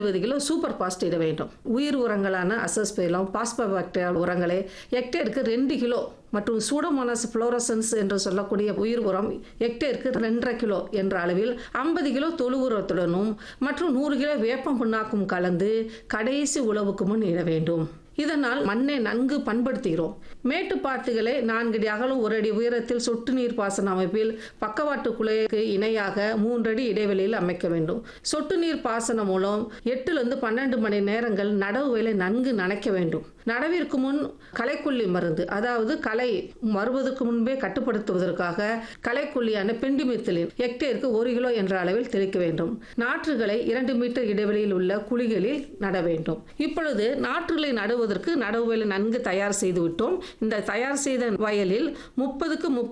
இருபது kilo super fast இட வேண்டும் உயிர் உரங்களான அசஸ்பைலம் பாஸ்பபாக்டீரியா உரங்களை ஹெக்டேருக்கு ரெண்டு கிலோ மற்றும் சூடோமோனாஸ் ஃப்ளோரசன்ஸ் என்று சொல்லக்கூடிய உயிர் உரம் ஹெக்டேருக்கு ரெண்டரை கிலோ என்ற அளவில் ஐம்பது கிலோ தொழு உரத்துடனும் மற்றும் நூறு கிலோ வேப்பம் புண்ணாக்கும் கலந்து கடைசி உழவுக்கு முன் இட வேண்டும் இதனால் மண்ணை நன்கு பண்படுத்துகிறோம் மேட்டுப்பாத்துகளை நான்கு அடி அகலம் ஒரு அடி உயரத்தில் சொட்டு நீர் பாசன அமைப்பில் பக்கவாட்டு குழைக்கு இணையாக மூன்றடி இடைவெளியில் அமைக்க வேண்டும் சொட்டு நீர் பாசனம் மூலம் எட்டுலேருந்து பன்னெண்டு மணி நேரங்கள் நடவு வேலை நன்கு நனைக்க வேண்டும் நடவிற்கு முன் களைக்கொல்லி மருந்து அதாவது களை வருவதற்கு முன்பே கட்டுப்படுத்துவதற்காக களைக்கொல்லியான பெண்டிமித்திலின் ஹெக்டேருக்கு ஒரு கிலோ என்ற அளவில் தெளிக்க வேண்டும் நாற்றுகளை இரண்டு மீட்டர் இடைவெளியில் உள்ள குழிகளில் நட வேண்டும் இப்பொழுது நாற்றுகளை நடுவதற்கு நடவு வேலை நன்கு தயார் செய்து விட்டோம் இந்த தயார் செய்த வயலில் முப்பதுக்கு முப்பது